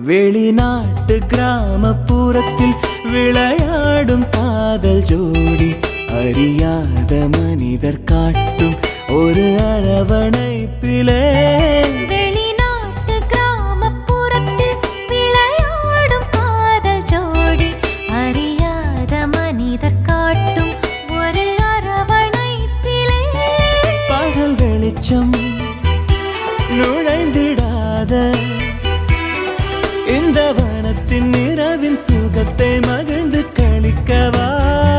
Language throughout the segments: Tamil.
வெளிநாட்டு கிராமப்புறத்தில் விளையாடும் காதல் ஜோடி அறியாத மனிதர் காட்டும் ஒரு அரவணைப்பிலே வெளிநாட்டு கிராமப்புறத்தில் விளையாடும் காதல் ஜோடி அறியாத மனிதர் காட்டும் ஒரு அரவணைப்பிலே பகல் வெளிச்சம் நுழைந்திடாத இந்த வனத்தின் நிறவின் சுகத்தை மகிழ்ந்து கழிக்கவா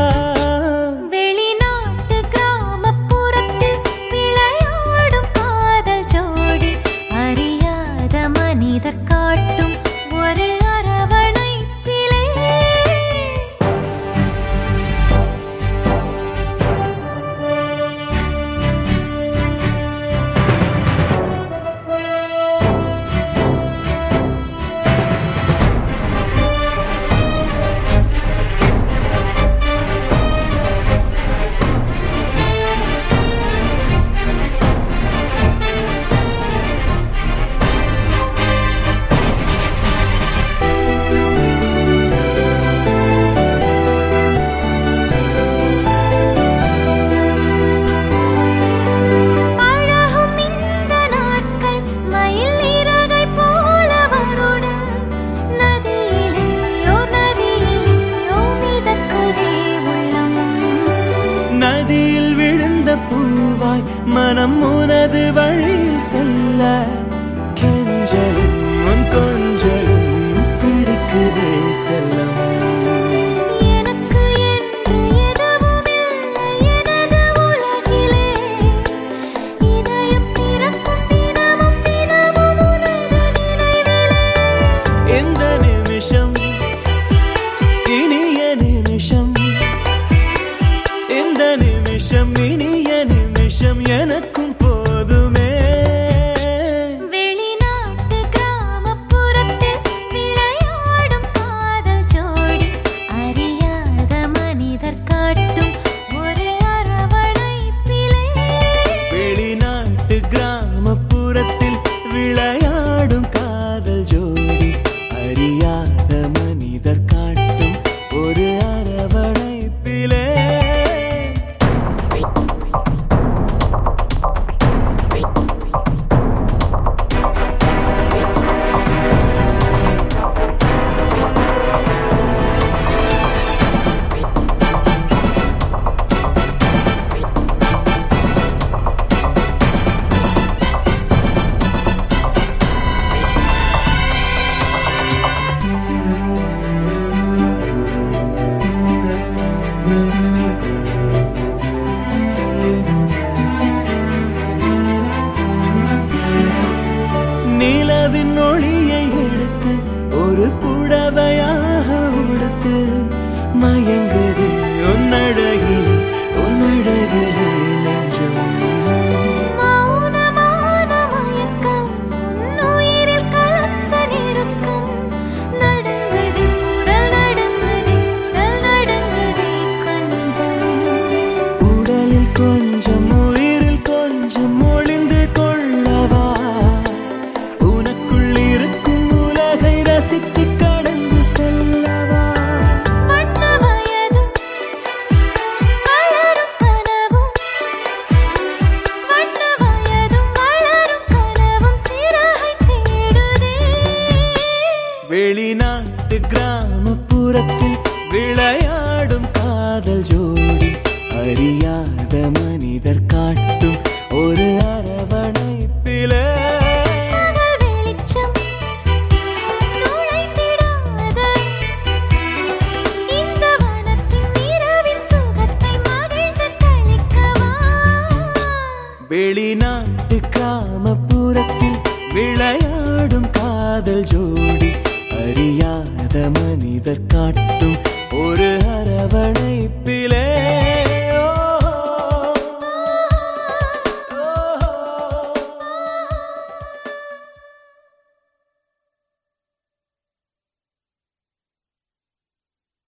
வெளிநாட்டு கிராமப்புறத்தில் விளையாடும் காதல் ஜோடி அறியாத மனிதர் காட்டும் ஒரு அரவணைப்பிலே அழகும் இந்த நாட்கள் மயில் இறகை போல வருட நதியிலேயோ நதியிலேயோ மிதக்குதே உள்ளம் நதியில் விழுந்த பூவாய் மனம் உனது வழியில் செல்ல கெஞ்சலும் உன் கொஞ்சலும் பிடிக்குதே செல்லம் எனக்கு என்று எதுவும் இல்லை எனது உலகிலே இதயம் பிறக்கும் தினமும் தினமும் உனது நினைவிலே இந்த நிமிஷம் இனிய நிமிஷம் இந்த நிமிஷம் இனிய நிமிஷம் எனக்கும் போதுமே வெளிநாட்டு கிராமப்புறத்தில் விளையாடும் காதல் ஜோடி அறியாத மனிதர் காட்டும் ஒரு அரவணைப்பிலே வெளிநாட்டு கிராமப்புறத்தில் விளையாடும் காதல் ஜோடி அறியாத மனிதர் காட்டும் ஒரு அரவணைப்பிலே நிலவின் ஒளியை எடுத்து ஒரு புடவையாக உடுத்து மயங்குது உன்னழகிலே உன்னழகிலே நெஞ்சம் மௌனமான மயக்கம் உன்னுயிரில் கலந்த நெருக்கம் நடுங்குதே உடல் நடுங்குதே உடல் நடுங்குதே கொஞ்சம் உடலில் கொஞ்சம் உயிரில் கொஞ்சம் ஒளிந்து கொள்ளவா உனக்குள் இருக்கும் உலகை ரசித்து கடந்து செல்லவா வண்ண வயதும் வளரும் கனவும் வண்ண வயதும் வளரும் கனவும் சிறகை தேடுதே வெளிநாட்டு கிராமப்புறத்தில் விளையாடும் காதல் ஜோடி அறியாத மனிதர் காட்டும் ஒரு அரவணைப்பிலே பகல் வெளிச்சம் நுழைந்திடாத இந்த வனத்தின் இரவின் சுகத்தை மகிழ்ந்து கழிக்கவா வெளிநாட்டு கிராமப்புறத்தில் விளையாடும் காதல் ஜோடி அறியாத மனிதர் காட்டும்